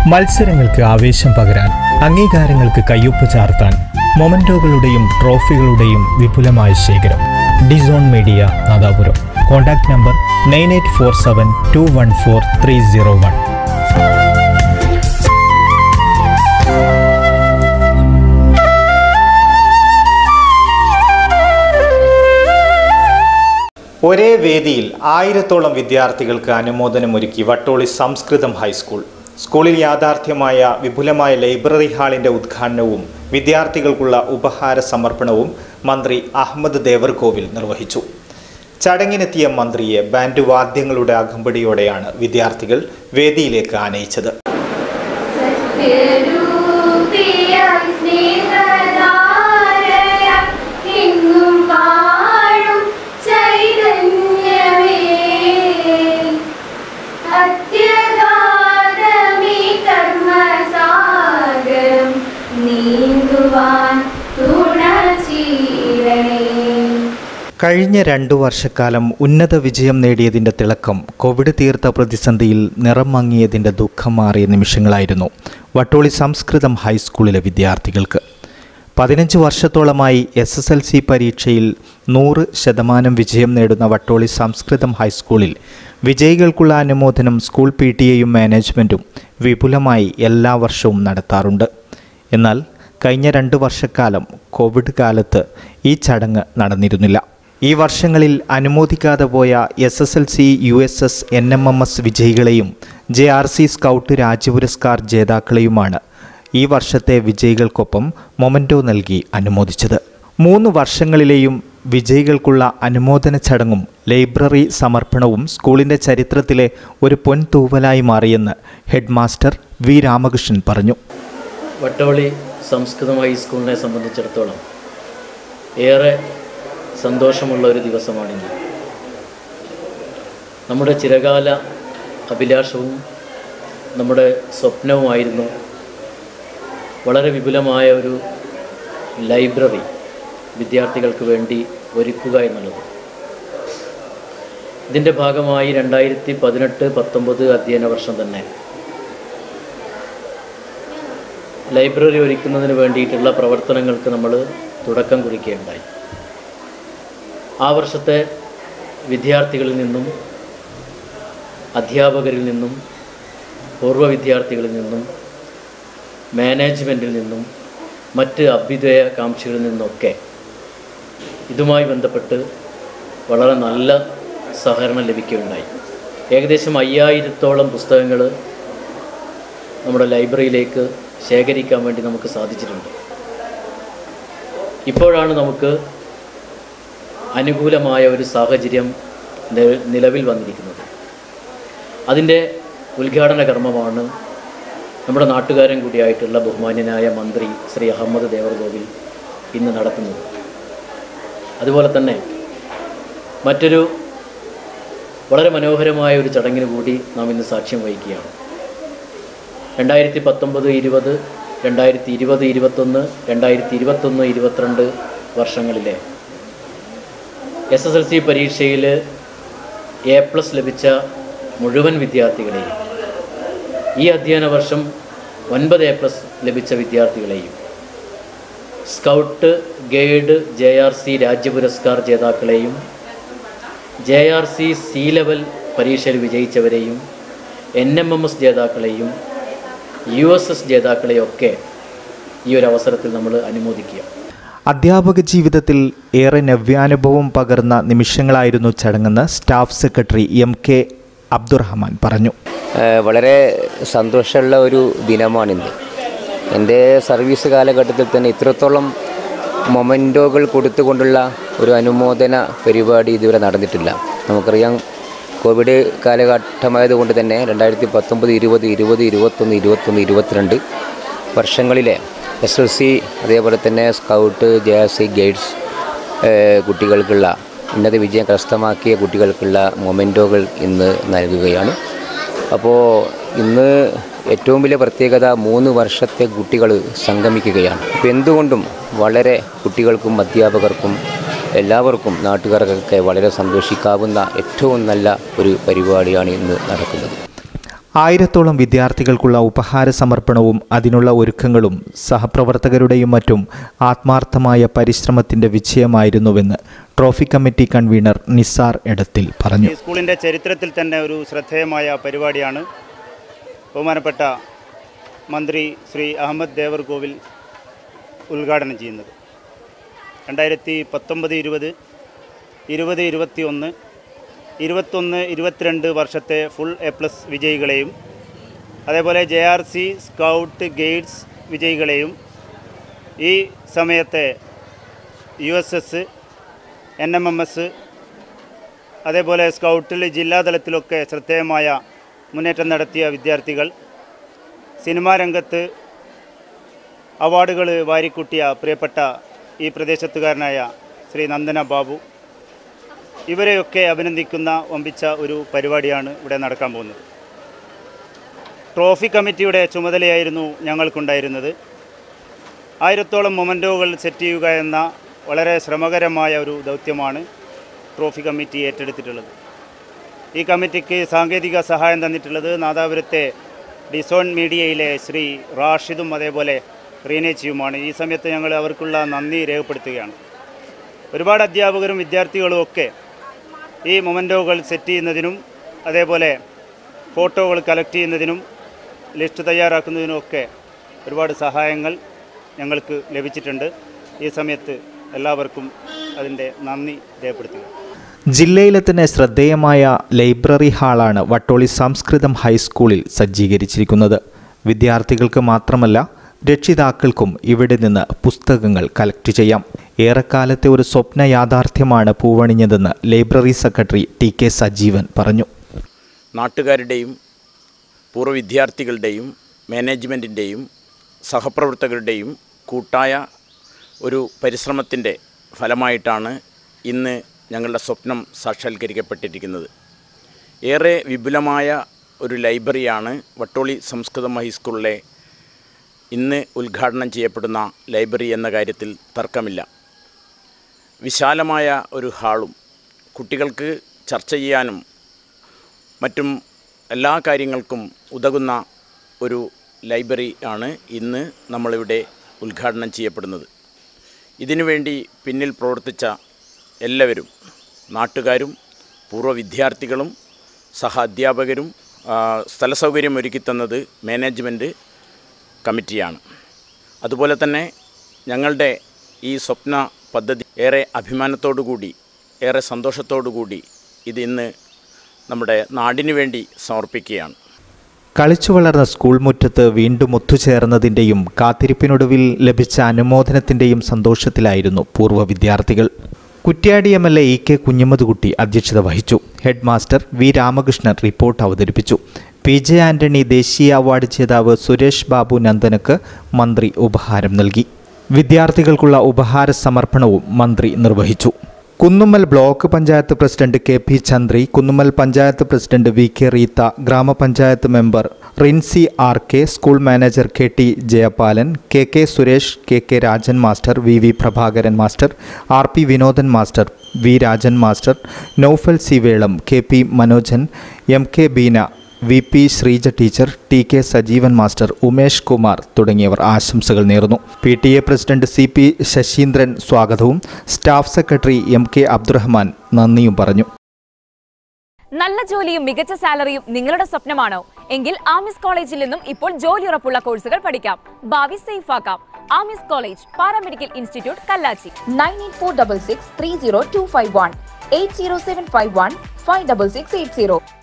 മത്സരങ്ങൾക്ക് ആവേശം പകരാൻ അംഗീകാരങ്ങൾക്ക് കയ്യൊപ്പ് ചാർത്താൻ മൊമന്റോകളുടെയും ട്രോഫികളുടെയും വിപുലമായ ശേഖരം Dezone media Nadapuram contact number nine eight four seven two one four three zero one ഒരേ വേദിയിൽ ആയിരത്തോളം വിദ്യാർത്ഥികൾക്ക് അനുമോദനമൊരുക്കി വട്ടോളി സംസ്കൃതം ഹൈസ്കൂൾ സ്കൂളിൽ യാഥാർത്ഥ്യമായ വിപുലമായ ലൈബ്രറി ഹാളിന്റെ ഉദ്ഘാടനവും വിദ്യാർത്ഥികൾക്കുള്ള ഉപഹാര സമർപ്പണവും മന്ത്രി അഹമ്മദ് ദേവർകോവിൽ നിർവഹിച്ചു ചടങ്ങിനെത്തിയ മന്ത്രിയെ ബാൻഡ് വാദ്യങ്ങളുടെ അകമ്പടിയോടെയാണ് വിദ്യാർത്ഥികൾ വേദിയിലേക്ക് ആനയിച്ചത് സത്യരൂപിയായി സ്നേഹധാരയായി എങ്ങും വാഴും ചൈതന്യമേ അത്യഗാധമീ കർമ്മസാഗരം നീന്തുവാൻ തുണ ചീരണേ കഴിഞ്ഞ രണ്ടു വർഷക്കാലം ഉന്നത വിജയം നേടിയതിൻ്റെ തിളക്കം കോവിഡ് തീർത്ത പ്രതിസന്ധിയിൽ നിറം മങ്ങിയതിൻ്റെ ദുഃഖം മാറിയ നിമിഷങ്ങളായിരുന്നു വട്ടോളി സംസ്കൃതം ഹൈസ്കൂളിലെ വിദ്യാർത്ഥികൾക്ക് പതിനഞ്ച് വർഷത്തോളമായി എസ് എസ് എൽ സി പരീക്ഷയിൽ നൂറ് ശതമാനം വിജയം നേടുന്ന വട്ടോളി സംസ്കൃതം ഹൈസ്കൂളിൽ വിജയികൾക്കുള്ള അനുമോദനം സ്കൂൾ പി ടി എയും മാനേജ്മെൻറ്റും വിപുലമായി എല്ലാ വർഷവും നടത്താറുണ്ട് എന്നാൽ കഴിഞ്ഞ രണ്ട് വർഷക്കാലം കോവിഡ് കാലത്ത് ഈ ചടങ്ങ് നടന്നിരുന്നില്ല ഈ വർഷങ്ങളിൽ അനുമോദിക്കാതെ പോയ S S L C U S S N M M S വിജയികളെയും J R C scout Rajyapuraskar ജേതാക്കളെയുമാണ് ഈ വർഷത്തെ വിജയികൾക്കൊപ്പം മൊമൻറ്റോ നൽകി അനുമോദിച്ചത് മൂന്ന് വർഷങ്ങളിലെയും വിജയികൾക്കുള്ള അനുമോദന ചടങ്ങും ലൈബ്രറി സമർപ്പണവും സ്കൂളിൻ്റെ ചരിത്രത്തിലെ ഒരു പൊൻതൂവലായി മാറിയെന്ന് ഹെഡ് മാസ്റ്റർ വി രാമകൃഷ്ണൻ പറഞ്ഞു വട്ടവളി സംസ്കൃതം ഹൈസ്കൂളിനെ സംബന്ധിച്ചിടത്തോളം ഏറെ സന്തോഷമുള്ള ഒരു ദിവസമാണിന്ന് നമ്മുടെ ചിരകാല അഭിലാഷവും നമ്മുടെ സ്വപ്നവുമായിരുന്നു വളരെ വിപുലമായ ഒരു ലൈബ്രറി വിദ്യാർത്ഥികൾക്ക് വേണ്ടി ഒരുക്കുക എന്നുള്ളത് ഇതിൻ്റെ ഭാഗമായി രണ്ടായിരത്തി പതിനെട്ട് പത്തൊമ്പത് അധ്യയന വർഷം തന്നെ ലൈബ്രറി ഒരുക്കുന്നതിന് വേണ്ടിയിട്ടുള്ള പ്രവർത്തനങ്ങൾക്ക് നമ്മൾ തുടക്കം കുറിക്കുകയുണ്ടായി ആ വർഷത്തെ വിദ്യാർത്ഥികളിൽ നിന്നും അധ്യാപകരിൽ നിന്നും പൂർവ്വ വിദ്യാർത്ഥികളിൽ നിന്നും മാനേജ്മെൻറ്റിൽ നിന്നും മറ്റ് അഭ്യുദയകാംക്ഷികളിൽ നിന്നൊക്കെ ഇതുമായി ബന്ധപ്പെട്ട് വളരെ നല്ല സഹകരണം ലഭിക്കുകയുണ്ടായി ഏകദേശം അയ്യായിരത്തോളം പുസ്തകങ്ങൾ നമ്മുടെ ലൈബ്രറിയിലേക്ക് ശേഖരിക്കാൻ വേണ്ടി നമുക്ക് സാധിച്ചിട്ടുണ്ട് ഇപ്പോഴാണ് നമുക്ക് അനുകൂലമായ ഒരു സാഹചര്യം നി- നിലവിൽ വന്നിരിക്കുന്നത് അതിൻ്റെ ഉദ്ഘാടന കർമ്മമാണ് നമ്മുടെ നാട്ടുകാരൻ കൂടിയായിട്ടുള്ള ബഹുമാന്യനായ മന്ത്രി ശ്രീ അഹമ്മദ് ദേവർകോവിൽ ഇന്ന് നടത്തുന്നത് അതുപോലെ തന്നെ മറ്റൊരു വളരെ മനോഹരമായ ഒരു ചടങ്ങിന് കൂടി നാം ഇന്ന് സാക്ഷ്യം വഹിക്കുകയാണ് രണ്ടായിരത്തി പത്തൊമ്പത് ഇരുപത് രണ്ടായിരത്തി ഇരുപത് ഇരുപത്തൊന്ന് രണ്ടായിരത്തി ഇരുപത്തൊന്ന് ഇരുപത്തിരണ്ട് വർഷങ്ങളിലെ എസ് എസ് എൽ സി പരീക്ഷയിൽ എ പ്ലസ് ലഭിച്ച മുഴുവൻ വിദ്യാർത്ഥികളെയും ഈ അധ്യയന വർഷം ഒൻപത് എ പ്ലസ് ലഭിച്ച വിദ്യാർത്ഥികളെയും scout guide J R C Rajyapuraskar ജേതാക്കളെയും J R C C level പരീക്ഷയിൽ വിജയിച്ചവരെയും എൻ എം എം എസ് ജേതാക്കളെയും യു എസ് എസ് ജേതാക്കളെയൊക്കെ ഈ ഒരു അവസരത്തിൽ നമ്മൾ അനുമോദിക്കുക അധ്യാപക ജീവിതത്തിൽ ഏറെ നവ്യാനുഭവം പകർന്ന നിമിഷങ്ങളായിരുന്നു ചടങ്ങെന്ന് staff secretary M K Abdurahman പറഞ്ഞു ഏഹ് വളരെ സന്തോഷമുള്ള ഒരു ദിനമാണിന്ന് എൻ്റെ സർവീസ് കാലഘട്ടത്തിൽ തന്നെ ഇത്രത്തോളം മൊമെൻറ്റോകൾ കൊടുത്തുകൊണ്ടുള്ള ഒരു അനുമോദന പരിപാടി ഇതുവരെ നടന്നിട്ടില്ല നമുക്കറിയാം കോവിഡ് കാലഘട്ടമായതുകൊണ്ട് തന്നെ രണ്ടായിരത്തി പത്തൊമ്പത് ഇരുപത് ഇരുപത് ഇരുപത്തൊന്ന് ഇരുപത്തൊന്ന് ഇരുപത്തിരണ്ട് വർഷങ്ങളിലെ എസ് എൽ സി അതേപോലെ തന്നെ scout J S C guides ഏഹ് കുട്ടികൾക്കുള്ള ഉന്നത വിജയം കരസ്ഥമാക്കിയ കുട്ടികൾക്കുള്ള മൊമെൻറ്റോകൾ ഇന്ന് നൽകുകയാണ് അപ്പോൾ ഇന്ന് ഏറ്റവും വലിയ പ്രത്യേകത മൂന്ന് വർഷത്തെ കുട്ടികൾ സംഗമിക്കുകയാണ് അപ്പോൾ എന്തുകൊണ്ടും വളരെ കുട്ടികൾക്കും അധ്യാപകർക്കും എല്ലാവർക്കും നാട്ടുകാർക്കൊക്കെ വളരെ സന്തോഷിക്കാവുന്ന ഏറ്റവും നല്ല ഒരു പരിപാടിയാണ് ഇന്ന് നടക്കുന്നത് ആയിരത്തോളം വിദ്യാർത്ഥികൾക്കുള്ള ഉപഹാര സമർപ്പണവും അതിനുള്ള ഒരുക്കങ്ങളും സഹപ്രവർത്തകരുടെയും മറ്റും ആത്മാർത്ഥമായ പരിശ്രമത്തിന്റെ വിജയമായിരുന്നുവെന്ന് trophy committee convener Nisar Edathil പറഞ്ഞു ഈ സ്കൂളിൻ്റെ ചരിത്രത്തിൽ തന്നെ ഒരു ശ്രദ്ധേയമായ പരിപാടിയാണ് ബഹുമാനപ്പെട്ട മന്ത്രി ശ്രീ അഹമ്മദ് ദേവർകോവിൽ ഉദ്ഘാടനം ചെയ്യുന്നത് രണ്ടായിരത്തി പത്തൊമ്പത് ഇരുപത് ഇരുപത് ഇരുപത്തി ഒന്ന് ഇരുപത്തൊന്ന് ഇരുപത്തിരണ്ട് വർഷത്തെ ഫുൾ എ പ്ലസ് വിജയികളെയും അതേപോലെ J R C scout guides വിജയികളെയും ഈ സമയത്തെ U S S N M M S അതേപോലെ സ്കൗട്ടിൽ ജില്ലാതലത്തിലൊക്കെ ശ്രദ്ധേയമായ മുന്നേറ്റം നടത്തിയ വിദ്യാർത്ഥികൾ സിനിമാ രംഗത്ത് അവാർഡുകൾ വാരിക്കൂട്ടിയ പ്രിയപ്പെട്ട ഈ പ്രദേശത്തുകാരനായ ശ്രീ നന്ദന ബാബു ഇവരെയൊക്കെ അഭിനന്ദിക്കുന്ന വമ്പിച്ച ഒരു പരിപാടിയാണ് ഇവിടെ നടക്കാൻ പോകുന്നത് ട്രോഫി കമ്മിറ്റിയുടെ ചുമതലയായിരുന്നു ഞങ്ങൾക്കുണ്ടായിരുന്നത് ആയിരത്തോളം മൊമൻറ്റോകൾ സെറ്റ് ചെയ്യുക എന്ന വളരെ ശ്രമകരമായ ഒരു ദൗത്യമാണ് ട്രോഫി കമ്മിറ്റി ഏറ്റെടുത്തിട്ടുള്ളത് ഈ കമ്മിറ്റിക്ക് സാങ്കേതിക സഹായം തന്നിട്ടുള്ളത് നാദാപുരത്തെ ഡിസോൺ മീഡിയയിലെ ശ്രീ റാഷിദും അതേപോലെ റീനേച്ചിയുമാണ് ഈ സമയത്ത് ഞങ്ങൾ അവർക്കുള്ള നന്ദി രേഖപ്പെടുത്തുകയാണ് ഒരുപാട് അധ്യാപകരും വിദ്യാർത്ഥികളും ഒക്കെ ഈ മൊമൻറ്റോകൾ സെറ്റ് ചെയ്യുന്നതിനും അതേപോലെ ഫോട്ടോകൾ കളക്ട് ചെയ്യുന്നതിനും ലിസ്റ്റ് തയ്യാറാക്കുന്നതിനും ഒക്കെ ഒരുപാട് സഹായങ്ങൾ ഞങ്ങൾക്ക് ലഭിച്ചിട്ടുണ്ട് ഈ സമയത്ത് എല്ലാവർക്കും അതിൻ്റെ നന്ദി രേഖപ്പെടുത്തുക ജില്ലയിലെ തന്നെ ശ്രദ്ധേയമായ ലൈബ്രറി ഹാളാണ് വട്ടോളി സംസ്കൃതം ഹൈസ്കൂളിൽ സജ്ജീകരിച്ചിരിക്കുന്നത് വിദ്യാർത്ഥികൾക്ക് മാത്രമല്ല രക്ഷിതാക്കൾക്കും ഇവിടെ നിന്ന് പുസ്തകങ്ങൾ കളക്ട് ചെയ്യാം ഏറെക്കാലത്തെ ഒരു സ്വപ്ന യാഥാർത്ഥ്യമാണ് പൂവണിഞ്ഞതെന്ന് library secretary T K Sajeevan പറഞ്ഞു നാട്ടുകാരുടെയും പൂർവ്വ വിദ്യാർത്ഥികളുടെയും മാനേജ്മെൻറ്റിൻ്റെയും സഹപ്രവർത്തകരുടെയും കൂട്ടായ ഒരു പരിശ്രമത്തിൻ്റെ ഫലമായിട്ടാണ് ഇന്ന് ഞങ്ങളുടെ സ്വപ്നം സാക്ഷാത്കരിക്കപ്പെട്ടിരിക്കുന്നത് ഏറെ വിപുലമായ ഒരു ലൈബ്രറിയാണ് വട്ടോളി സംസ്കൃതം ഹൈസ്കൂളിലെ ഇന്ന് ഉദ്ഘാടനം ചെയ്യപ്പെടുന്ന ലൈബ്രറി എന്ന കാര്യത്തിൽ തർക്കമില്ല വിശാലമായ ഒരു ഹാളും കുട്ടികൾക്ക് ചർച്ച ചെയ്യാനും മറ്റും എല്ലാ കാര്യങ്ങൾക്കും ഉതകുന്ന ഒരു ലൈബ്രറി ആണ് ഇന്ന് നമ്മളിവിടെ ഉദ്ഘാടനം ചെയ്യപ്പെടുന്നത് ഇതിനുവേണ്ടി പിന്നിൽ പ്രവർത്തിച്ച എല്ലാവരും നാട്ടുകാരും പൂർവ്വ വിദ്യാർത്ഥികളും സഹ അധ്യാപകരും ആ, സ്ഥലസൗകര്യം ഒരുക്കിത്തന്നത് മാനേജ്മെൻറ്റ് കമ്മിറ്റിയാണ് അതുപോലെ തന്നെ ഞങ്ങളുടെ ഈ സ്വപ്ന പദ്ധതി ഏറെ അഭിമാനത്തോടു കൂടി ഏറെ സന്തോഷത്തോടു കൂടി ഇത് ഇന്ന് നമ്മുടെ നാടിനു വേണ്ടി സമർപ്പിക്കുകയാണ് കളിച്ചു വളർന്ന സ്കൂൾ മുറ്റത്ത് വീണ്ടും ഒത്തുചേർന്നതിൻ്റെയും കാത്തിരിപ്പിനൊടുവിൽ ലഭിച്ച അനുമോദനത്തിൻ്റെയും സന്തോഷത്തിലായിരുന്നു പൂർവ്വ വിദ്യാർത്ഥികൾ Kuttiadi M L A E K Kunhammadkutty അധ്യക്ഷത വഹിച്ചു head master V Ramakrishnan report അവതരിപ്പിച്ചു പി ജെ ആന്റണി ദേശീയ അവാർഡ് ജേതാവ് സുരേഷ് ബാബു നന്ദനക്ക് മന്ത്രി ഉപഹാരം നൽകി വിദ്യാർത്ഥികൾക്കുള്ള ഉപഹാര സമർപ്പണവും മന്ത്രി നിർവഹിച്ചു Kunnummal block panchayat president K P Chandri Kunnummal panchayat president V K Reetha grama panchayat member Rincy R K school manager K T Jayapalan K K Suresh K K Rajan master V V Prabhakaran master R P Vinodan master V Rajan master Noufal C Velam K P Manojan M K Beena V P Sreeja teacher T K Sajeevan master Umesh Kumar തുടങ്ങിയവർ ആശംസകൾ നേർന്നു P T A president C P Sasheendran സ്വാഗതവും staff secretary M K Abdurahman നന്ദിയും പറഞ്ഞു നല്ല ജോലിയും മികച്ച സാലറിയും നിങ്ങളുടെ സ്വപ്നമാണോ എങ്കിൽ ആമിസ് കോളേജിൽ നിന്നും ഇപ്പോൾ ജോലി ഉറപ്പുള്ള കോഴ്സുകൾ പഠിക്കാം ഭാവി സേഫ് ആക്കാം Amis college paramedical institute Kallachi nine eight four double six three zero two five one eight zero seven five one five double six eight zero.